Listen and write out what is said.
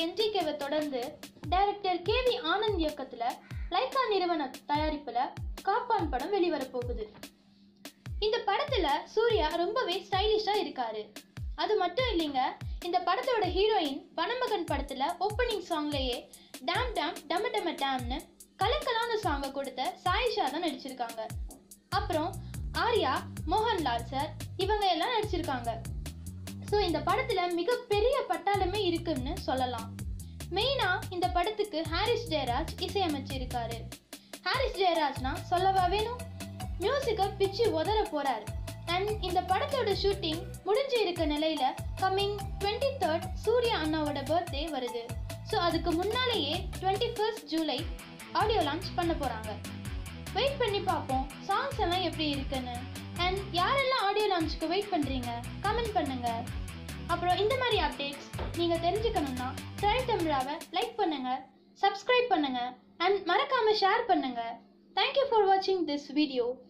என்டிகேவை தொடர்ந்து director K V Anand இயக்கத்துல Lyca நிறுவன தயாரிப்புல காப்பான் படம் வெளிவரப் போகுது இந்த படத்துல சூர்யா ரொம்பவே ஸ்டைலிஷா இருக்காரு அது மட்டும் இல்லைங்க இந்த படத்தோட ஹீரோயின் பணமகன் படத்துல ஓப்பனிங் சாங்லயே டேம் டேம் டம டம டேம்னு கலக்கலான சாங்கை கொடுத்த சாயிஷா தான் நடிச்சிருக்காங்க அப்புறம் ஆர்யா மோகன்லால் சார் இவங்க எல்லாம் நடிச்சிருக்காங்க ஸோ இந்த படத்துல மிகப்பெரிய பட்டாளமே இருக்குன்னு சொல்லலாம் மெயினா இந்த படத்துக்கு ஹாரிஸ் ஜெயராஜ் இசையமைச்சிருக்காரு ஹாரிஸ் ஜெயராஜ்னா சொல்லவா வேணும் மியூசிக்கை பிச்சு உதற போறாரு அண்ட் இந்த படத்தோட ஷூட்டிங் முடிஞ்சு இருக்க நிலையில கம்மிங் டுவெண்ட்டி தேர்ட் சூர்யா அண்ணாவோட பர்த்டே வருது ஸோ அதுக்கு முன்னாலேயே twenty first July audio launch பண்ண போறாங்க வெயிட் பண்ணி பார்ப்போம் சாங்ஸ் எல்லாம் எப்படி இருக்குன்னு அண்ட் யாரெல்லாம் ஆடியோ லான்ச்சுக்கு வெயிட் பண்றீங்க கமெண்ட் பண்ணுங்க அப்புறம் இந்த மாதிரி அப்டேட்ஸ் நீங்க தெரிஞ்சுக்கணும்னா ட்ரை தமிழாவை லைக் பண்ணுங்க சப்ஸ்கிரைப் பண்ணுங்க அண்ட் மறக்காம ஷேர் பண்ணுங்க தேங்க்யூ ஃபார் வாட்சிங் திஸ் வீடியோ